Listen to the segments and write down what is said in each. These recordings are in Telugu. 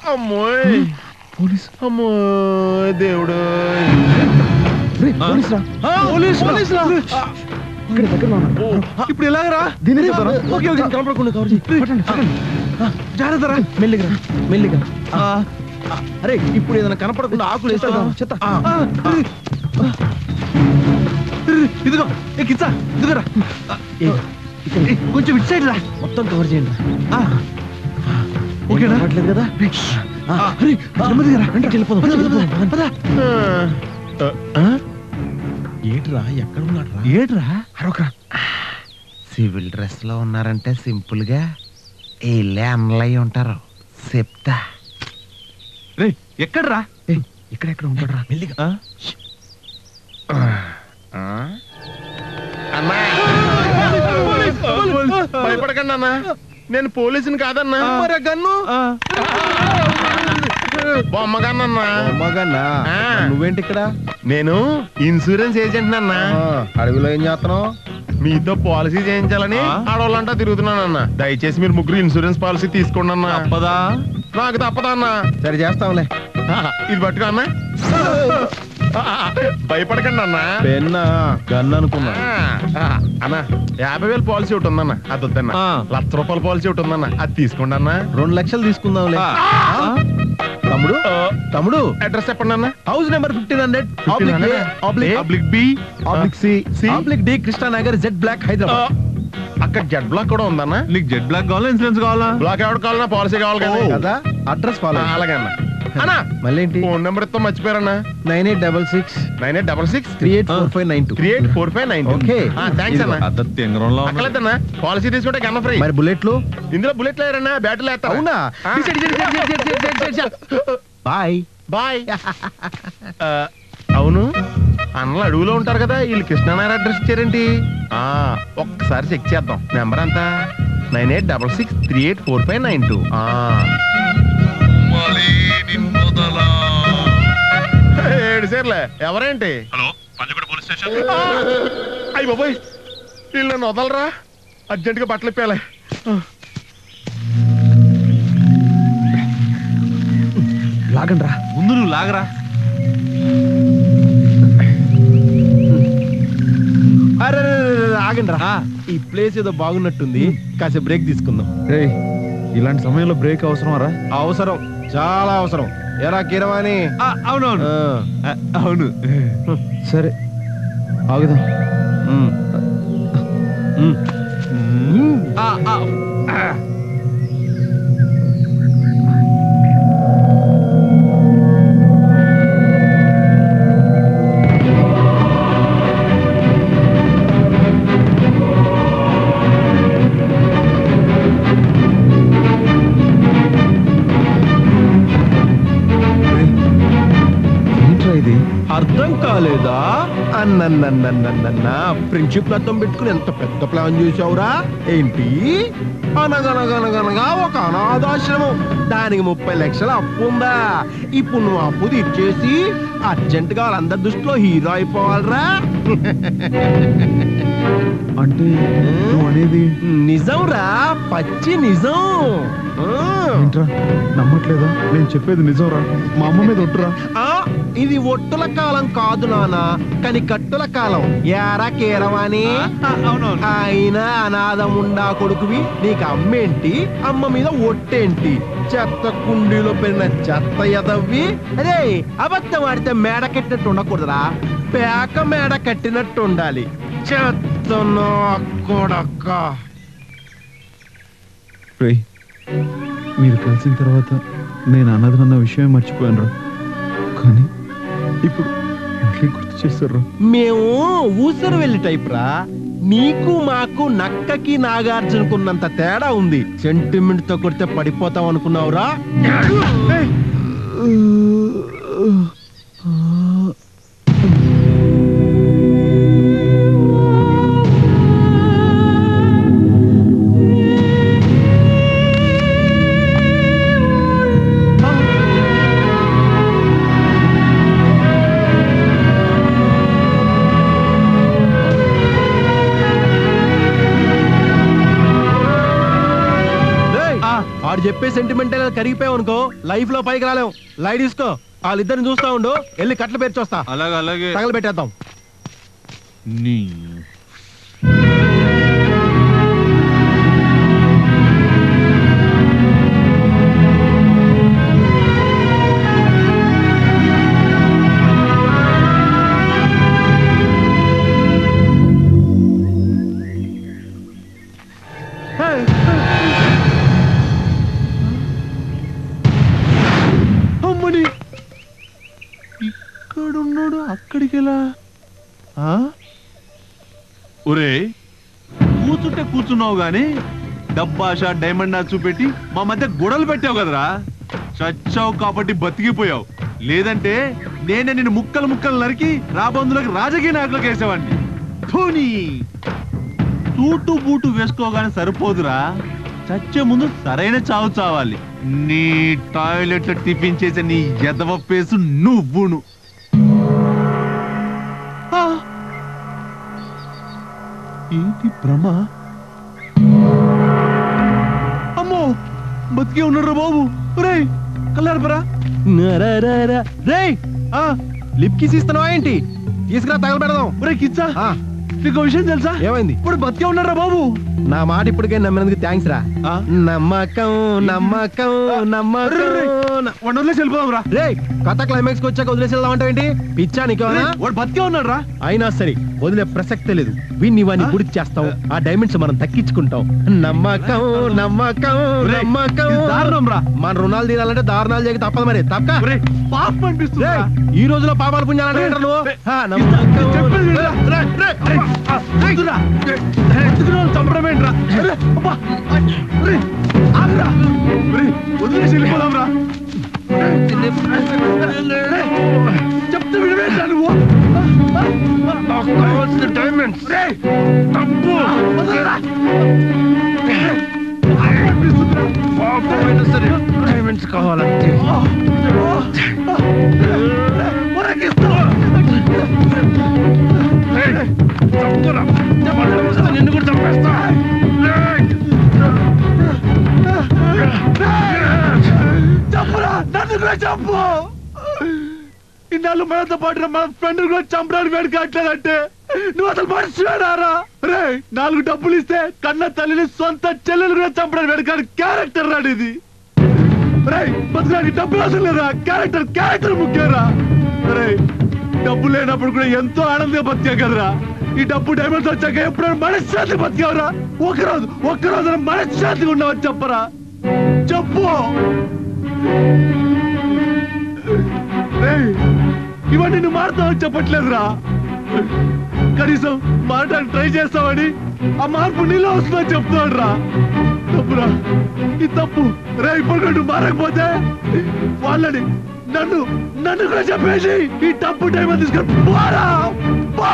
అమ్మోయ్ పోలీస్ అమ్మో దేవుడు రే, పోలీస్ రా పోలీస్ పోలీస్ ఇక్కడ దగ్గర ఉన్నా. ఇప్పుడు ఎలాగరా దీనే చెప్తారా ఓకే ఓకే కనపడకుండా కవర్ చేయి పట్టండి, పట్టండి. జాగ్రత్త రా మెల్లిగా మెల్లిగా ఆ, ఆ, అరే ఇప్పుడు ఏదైనా కనపడకుండా ఆకులు వేస్తావా చెత్త. ఆ, ఆ, ఆ. ఇదిగో ఏ కిచ్చా ఇదిగోరా ఆ, ఏ, ఇక్కడ, ఏ, కొంచెం ఇటు సైడ్ రా మొత్తం కవర్ చేయండి రా. ఆ. ఓకేనా రావట్లేదు కదా ఆ, అరే, నెమ్మదిగా రా. వెళ్ళిపోదాం, వెళ్ళిపోదాం. పద. ఏట్రా ఎక్కడ ఉన్నాడు రా ఏట్రా అరొకరా సివిల్ డ్రెస్ లో ఉన్నారంటే సింపుల్ గా వీళ్ళే అన్నలయ్యి ఉంటారు చెప్తా రే ఎక్కడ్రా ఏయ్ ఇక్కడెక్కడ ఉంటాడు రా మెల్లిగా అన్నా భయపడకండి అన్నా నేను పోలీసుని కాదన్నా మరి గన్ను బొమ్మగానన్నా మగన్నా ఆ. నువ్వేంటి ఇక్కడ నేను ఇన్సూరెన్స్ ఏజెంట్ అన్నా అడవిలో ఏం చేస్తున్నావు మీతో పాలసీ చేయించాలని ఆ? ఆడవాళ్ళంటా తిరుగుతున్నానన్నా దయచేసి మీరు ముగ్గురు ఇన్సూరెన్స్ పాలసీ తీసుకోండి అన్నా తప్పదా నాకు తప్పదా అన్నా సరే చేస్తాంలే ఇది పట్టుకో అన్నా భయపడకండి అన్నా పెన్నా గన్ అనుకున్నా ఆ, అన్నా యాభై వేల పాలసీ ఒకటి ఉందన్న అది వద్దన్న ఆ. లక్ష రూపాయల పాలసీ ఒకటి ఉందన్న అది తీసుకోండి అన్న రెండు లక్షలు తీసుకుందాంలే తమ్ముడు తమ్ముడు అడ్రస్ చెప్పండి అన్న house number fifteen hundred public B oblique C C. Oblique D Krishnanagar Z block Hyderabad అక్కడ జెడ్ బ్లాక్ కూడా ఉందన్న నీకు జెడ్ బ్లాక్ కావాలా ఇన్సూరెన్స్ కావాలా బ్లాక్ ఎవరు కావాలన్నా పాలసీ కావాలి కదా కదా అడ్రస్ ఫాలో ఆ, అలాగే అన్న అన్న మళ్ళీ ఏంటి ఫోన్ నెంబర్ ఇస్తాం మర్చిపోయారన్న nine eight double six nine eight double six three eight four five nine two three eight four five nine okay thanks అన్న పద్ధతి ఎంగరంలో ఉంది. అక్కలేదన్న పాలసీ తీసుకుంటే కన్న ఫ్రీ మరి బుల్లెట్లు ఇందులో బుల్లెట్ లేరన్నా బ్యాటరీ లేస్తారు అవునా అవునా బాయ్ బాయ్ అవును అన్నలు అడవులో ఉంటారు కదా వీళ్ళు కృష్ణానగర్ అడ్రస్ ఇచ్చారేంటి ఆ ఒక్కసారి చెక్ చేద్దాం నెంబర్ అంతా nine eight double six three eight four five nine two ఏడు సార్లే ఎవరేంటి హలో పంచకోట పోలీస్ స్టేషన్ అయ్యి బాబోయ్ వీళ్ళు నన్ను వదలరా అర్జెంటుగా బట్టలు ఇప్పేయాలి లాగండి రా ముందు నువ్వు లాగరా అరే ఆగండి రా ఈ ప్లేస్ ఏదో బాగున్నట్టుంది కాసేపు బ్రేక్ తీసుకుందాం రే ఇలాంటి సమయంలో బ్రేక్ అవసరం రా అవసరం చాలా అవసరం ఎరా కిరవాణి అవునవును ఆ, అవును సరే ఆగుదాం ఉమ్. ఉమ్. ఆ, ఆ, ఏంట్రా ఇది అర్థం కాలేదా అన్నన్నన్నన్నన్న ఫ్రెండ్షిప్ అర్థం పెట్టుకుని ఎంత పెద్ద ప్లాన్ చేసావురా ఏంటి అనగనగనగనగా ఒక అనాథాశ్రమం దానికి ముప్పై లక్షల అప్పు ఉందా ఇప్పుడు నువ్వు అప్పు తీర్చేసి అర్జెంట్ గా వాళ్ళందరి దృష్టిలో హీరో అయిపోవాలరా అంటే నువ్వు అనేది నిజంరా పచ్చి నిజం ఆ. ఏంట్రా నమ్మట్లేదా నేను చెప్పేది నిజం రా మా అమ్మ మీద ఒట్టురా ఆ ఇది ఒట్టుల కాలం కాదు నానా కానీ కట్టుల కాలం యారా కేరవాణి ఆ, అవునవును ఆయన అనాథముండా కొడుకువి నీకు అమ్మేంటి అమ్మ మీద ఒట్టేంటి చెత్త కుండీలో పెరిగిన చెత్త ఎదవ్వి అదే అబద్ధం ఆడితే మేడ కట్టినట్టు ఉండకూడదురా పేక మేడ కట్టినట్టు ఉండాలి చెత్త నా కొడక్క రే మీరు కలిసిన తర్వాత నేను అన్నదన్న విషయమే మర్చిపోయాను రా కానీ ఇప్పుడు మళ్ళీ గుర్తు చేశారు మేము ఊసరు వెళ్ళి టైప్ రా నీకు మాకు నక్కకి నాగార్జునకున్నంత తేడా ఉంది సెంటిమెంట్ తో కొడితే పడిపోతాం అనుకున్నావురా ఏయ్, ఆడు చెప్పే సెంటిమెంటల్ కరిగిపోయావు అనుకో లైఫ్ లో పైకి రాలేం లైట్ తీసుకో వాళ్ళిద్దరిని చూస్తా ఉండు వెళ్ళి కట్ల పేరు చూస్తా అలాగే అలాగే తగలబెట్టేద్దాం నీ అమ్మని ఇక్కడున్నాడు అక్కడికి ఎలా ఆ? ఒరే కూర్చుంటే కూర్చున్నావు గాని డబ్బాష డైమండ్ ఆ చూపెట్టి మా మధ్య గొడవలు పెట్టావు కదరా చచ్చావు కాబట్టి బతికిపోయావు లేదంటే నేనే నిన్ను ముక్కలు ముక్కలు నరికి రాబందులకు రాజకీయ నాయకులకు వేసేవాడిని ధోని సూటు బూటు వేసుకోగానే సరిపోదురా చచ్చే ముందు సరైన చావు చావాలి నీ టాయిలెట్ లో టిఫిన్ చేసే నీ ఎదవ పేసు నువ్వును ఆ! ఏంటి భ్రమ అమ్మో బతికే ఉన్నాడు బాబు రే కల్లారపరా రే లిప్ కిస్ ఇస్తున్నావా ఏంటి తీసుకురా తగలబెడదాం ఒరే కిచ్చా ఆ, నీకు విషయం తెలుసా ఏమైంది ఇప్పుడు బతికే ఉన్నారా బాబు నా మాట ఇప్పటికే నమ్మినందుకు థ్యాంక్స్ రా ఆ? నమ్మకం నమ్మకం నమ్మకం న- వన్ వదిలేసి వెళ్ళిపోదాం రా రే కథ క్లైమాక్స్ కి వచ్చాక వదిలేసి వెళ్దాం అంటే ఏంటి పిచ్చా నీకేమన్నా వాడు బతికే ఉన్నాడు రా అయినా సరే వదిలే ప్రసక్తే లేదు వీన్ని వాడిని ఆ? గుర్తు చేస్తాం ఆ డైమండ్స్ మనం దక్కించుకుంటాం నమ్మకం నమ్మకం రే, నమ్మకం ఇది దారుణం రా. మన రుణాలు తీరాలంటే దారుణాలు చేయక తప్పదు మరి తప్పక ఒరే, పాపం అనిపిస్తుంది రేయ్, ఈ రోజులో పాపాలు పుణ్యాలు అంటే నువ్వు రేయ్, ఆ, నమ్మకం. చెప్పేది వినరా? రేయ్, రేయ్, రేయ్. వద్దురా. ఎత్తుకుని వాళ్ళని చంపడం ఏంట్రా? అరే, అబ్బా. అరే, ఆగురా. ఒరే, వదిలేసి వెళ్ళిపోదాం రా చెప్తే వినవేంట్రా నువ్వు నాకు కావాల్సిన డైమండ్స్ రేయ్, తప్పు. వదలరా. రేయ్, పాపం అనిపిస్తుందిరా. పాపమైనా సరే డైమండ్స్ కావాలంటే ఒరేకిస్తా. చంపురా. చంపడం నిన్ను కూడా చంపేస్తా రేయ్. చంపురా నన్ను కూడా చంపు ఇన్నాళ్ళు మనతో పాటు మన ఫ్రెండ్ కూడా చంపడానికి వేడు కట్టలేదంటే నువ్వు అసలు మర్చిపోయారా రే నాలుగు డబ్బులు ఇస్తే కన్న తల్లిని సొంత చెల్లెలు కూడా చంపడానికి వేడుకాడు క్యారెక్టర్ రాడు ఇది రే బతకడానికి డబ్బులు అవసరం లేదా క్యారెక్టర్ క్యారెక్టర్ ముఖ్యరా రే డబ్బు లేనప్పుడు కూడా ఎంతో ఆనందంగా బతికా కదరా ఈ డబ్బు డైమండ్స్ వచ్చాక ఎప్పుడైనా మనశ్శాంతి బతికావరా ఒకరోజు ఒక్కరోజు మనశ్శాంతిగా ఉన్నావని చెప్పరా చెప్పు రేయ్, ఇవన్నీ నువ్వు మారుతావని చెప్పట్లేదురా కనీసం మారడానికి ట్రై చేస్తావని ఆ మార్పు నీలో వస్తుందని చెప్తున్నాడు రా తప్పురా ఈ తప్పు రే ఇప్పుడు కూడా నువ్వు మారకపోతే వాళ్ళని నన్ను నన్ను కూడా చెప్పేసి ఈ తప్పు టైం తీసుకొని పోరా పో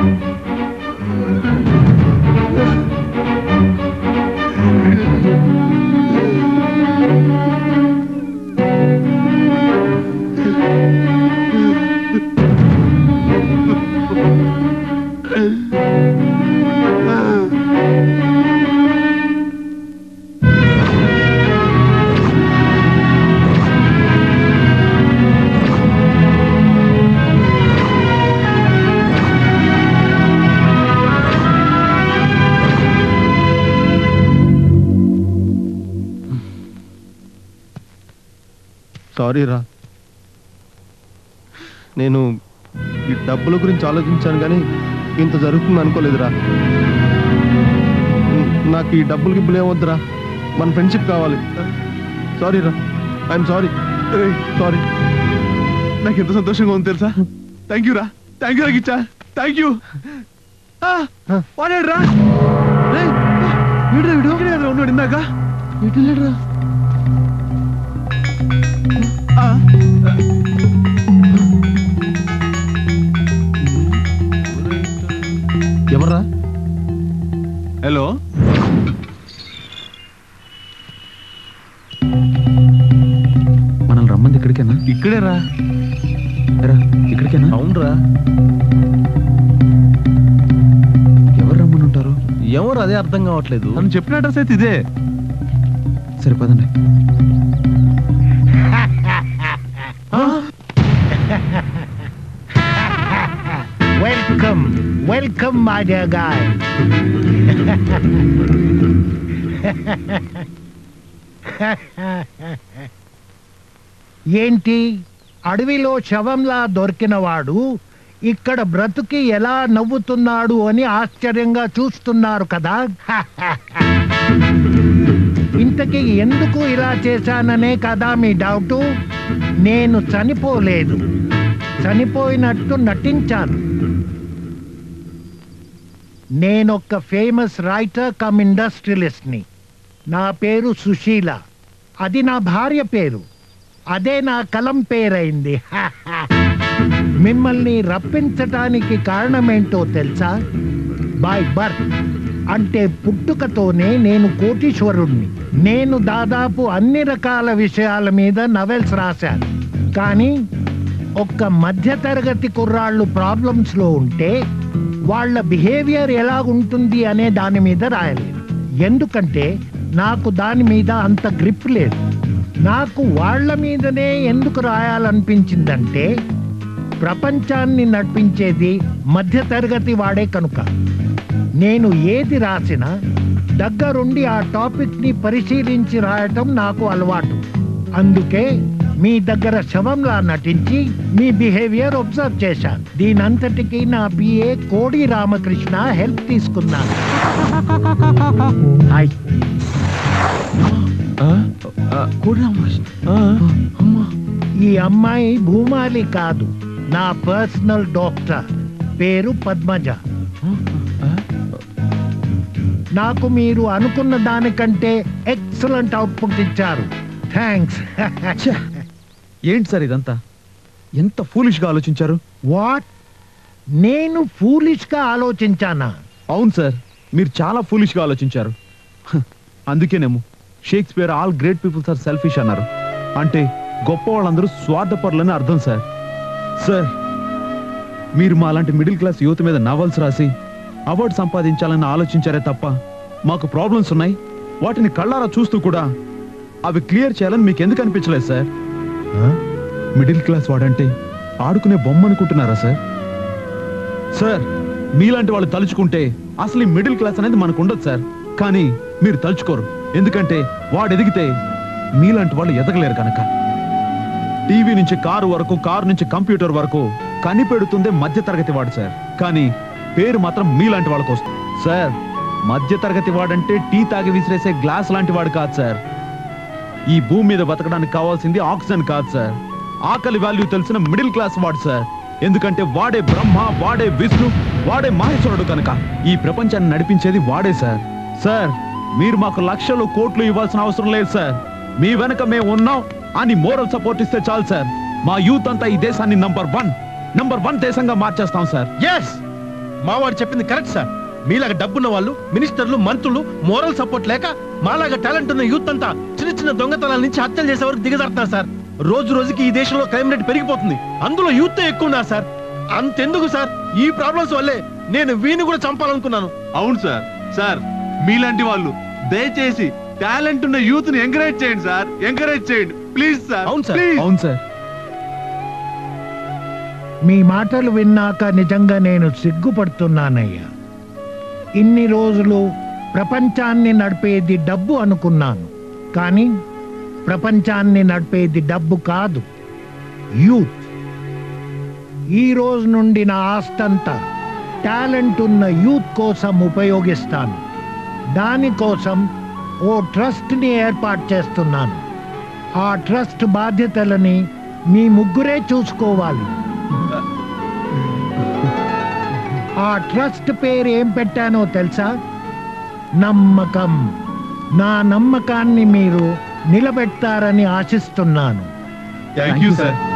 సారీ రా నేను ఈ డబ్బుల గురించి ఆలోచించాను కానీ ఇంత జరుగుతుంది అనుకోలేదురా ఉమ్, నాకు ఈ డబ్బులు గిబ్బులు ఏమొద్దురా మన ఫ్రెండ్షిప్ కావాలి సారీ రా ఐఎమ్ సారీ సారీ నాకు ఎంత సంతోషంగా ఉంది తెలుసా థ్యాంక్ యూ రా థ్యాంక్ యూ రాగిచ్చా థ్యాంక్ యూ వాడాడు రా వీడు వీడు ఇక్కడే కదరా ఉన్నాడు ఇందాక ఎటులేడురా ఆ, ఎవర్రా హలో మనల్ని రమ్మంది ఇక్కడికేనా ఇక్కడే రా రా ఇక్కడికేనా అవునరా ఎవరు రమ్మని ఉంటారు ఎవరు అదే అర్థం కావట్లేదు తను చెప్పిన అడ్రస్ అయితే ఇదే సరే పదండి Welcome, my dear guy. ఏంటి అడవిలో శవంలా దొరికినవాడు ఇక్కడ బ్రతుకి ఎలా నవ్వుతున్నాడు అని ఆశ్చర్యంగా చూస్తున్నారు కదా ఇంతకీ ఎందుకు ఇలా చేశాననే కదా మీ డౌటు నేను చనిపోలేదు చనిపోయినట్టు నటించాను నేనొక ఫేమస్ రైటర్ కమ్ ఇండస్ట్రియలిస్ట్ని నా పేరు సుశీల అది నా భార్య పేరు అదే నా కలం పేరైంది మిమ్మల్ని రప్పించటానికి కారణమేంటో తెలుసా బై బర్త్ అంటే పుట్టుకతోనే నేను కోటీశ్వరుణ్ణి నేను దాదాపు అన్ని రకాల విషయాల మీద నవెల్స్ రాశాను కానీ ఒక్క మధ్యతరగతి కుర్రాళ్ళు ప్రాబ్లమ్స్ లో ఉంటే వాళ్ళ బిహేవియర్ ఎలా ఉంటుంది అనే దాని మీద రాయలేదు ఎందుకంటే నాకు దాని మీద అంత గ్రిప్ లేదు నాకు వాళ్ళ మీదనే ఎందుకు రాయాలనిపించిందంటే ప్రపంచాన్ని నడిపించేది మధ్యతరగతి వాడే కనుక నేను ఏది రాసినా దగ్గరుండి ఆ టాపిక్ ని పరిశీలించి రాయటం నాకు అలవాటు అందుకే మీ దగ్గర శవంలా నటించి మీ బిహేవియర్ ఒబ్జర్వ్ చేశాను దీనంతటికీ నా పిఏ కోడి రామకృష్ణ హెల్ప్ తీసుకున్నాను హాయ్ కోడి రామకృష్ణ అమ్మా ఈ అమ్మాయి భూమాలి కాదు నా పర్సనల్ డాక్టర్ పేరు పద్మజ నాకు మీరు అనుకున్న దానికంటే ఎక్సలెంట్ అవుట్పుట్ ఇచ్చారు థ్యాంక్స్ ఛే! ఏంటి సార్ ఇదంతా ఎంత ఫూలిష్ గా ఆలోచించారు వాట్ నేను ఫూలిష్ గా ఆలోచించానా అవును సార్ మీరు చాలా ఫూలిష్ గా ఆలోచించారు హ, అందుకేనేమో Shakespeare all great peoples are selfish అన్నారు అంటే గొప్ప వాళ్ళందరూ స్వార్థపరులని అర్థం సార్ సార్ మీరు మా లాంటి మిడిల్ క్లాస్ యువత మీద నవల్స్ రాసి అవార్డు సంపాదించాలని ఆలోచించారే తప్ప మాకు ప్రాబ్లమ్స్ ఉన్నాయి వాటిని కళ్ళారా చూస్తూ కూడా అవి క్లియర్ చేయాలని మీకు ఎందుకు అనిపించలేదు సార్ మిడిల్ క్లాస్ వాడంటే ఆడుకునే బొమ్మ అనుకుంటున్నారా సార్ సార్ మీలాంటి వాళ్ళు తలుచుకుంటే అసలు ఈ మిడిల్ క్లాస్ అనేది మనకు ఉండదు సార్ కానీ మీరు తలుచుకోరు ఎందుకంటే వాడు ఎదిగితే మీలాంటి వాళ్ళు ఎదగలేరు కనుక టీవీ నుంచి కారు వరకు కారు నుంచి కంప్యూటర్ వరకు కనిపెడుతుందే మధ్య తరగతి వాడు సార్ కానీ పేరు మాత్రం మీలాంటి వాళ్ళకు వస్తుంది సార్ మధ్య తరగతి వాడంటే టీ తాగి విసిరేసే గ్లాస్ లాంటి వాడు కాదు సార్ ఈ భూమి మీద బతకడానికి కావాల్సింది ఆక్సిజన్ కాదు సార్ ఆకలి వాల్యూ తెలిసిన మిడిల్ క్లాస్ వాడు సార్ ఎందుకంటే వాడే బ్రహ్మ వాడే విష్ణు వాడే మహేశ్వరుడు కనుక ఈ ప్రపంచాన్ని నడిపించేది వాడే సార్ సార్ మీరు మాకు లక్షలు కోట్లు ఇవ్వాల్సిన అవసరం లేదు సార్ మీ వెనక మేము ఉన్నాం అని మోరల్ సపోర్ట్ ఇస్తే చాలు సార్ మా యూత్ అంతా ఈ దేశాన్ని నంబర్ వన్ నంబర్ వన్ దేశంగా మార్చేస్తాం సార్ ఎస్ మావాడు చెప్పింది కరెక్ట్ సార్ మీలాగా డబ్బున్న వాళ్ళు మినిస్టర్లు మంత్రులు మోరల్ సపోర్ట్ లేక మాలాగా టాలెంట్ ఉన్న యూత్ అంతా చిన్న చిన్న దొంగతనాల నుంచి హత్యలు చేసే వరకు దిగజారుతున్నారు సార్ రోజు రోజుకి ఈ దేశంలో క్రైమ్ రేట్ పెరిగిపోతుంది అందులో యూత్ ఎక్కువ ఉన్నారు సార్ అంతెందుకు సార్ ఈ ప్రాబ్లమ్స్ వల్లే నేను వీని కూడా చంపాలనుకున్నాను అవును సార్ సార్ మీలాంటి వాళ్ళు దయచేసి టాలెంట్ ఉన్న యూత్ ని ఎంకరేజ్ చేయండి సార్ ఎంకరేజ్ చేయండి ప్లీజ్ సార్ అవును సార్. ప్లీజ్ అవును సార్ మీ మాటలు విన్నాక నిజంగా నేను సిగ్గుపడుతున్నానయ్యా ఇన్ని రోజులు ప్రపంచాన్ని నడిపేది డబ్బు అనుకున్నాను కానీ ప్రపంచాన్ని నడిపేది డబ్బు కాదు యూత్ ఈ రోజు నుండి నా ఆస్తంతా టాలెంట్ ఉన్న యూత్ కోసం ఉపయోగిస్తాను దానికోసం ఓ ట్రస్ట్ని ఏర్పాటు చేస్తున్నాను ఆ ట్రస్ట్ బాధ్యతలని మీ ముగ్గురే చూసుకోవాలి ఆ ట్రస్ట్ పేరు ఏం పెట్టానో తెలుసా నమ్మకం నా నమ్మకాన్ని మీరు నిలబెడతారని ఆశిస్తున్నాను థ్యాంక్ యూ సార్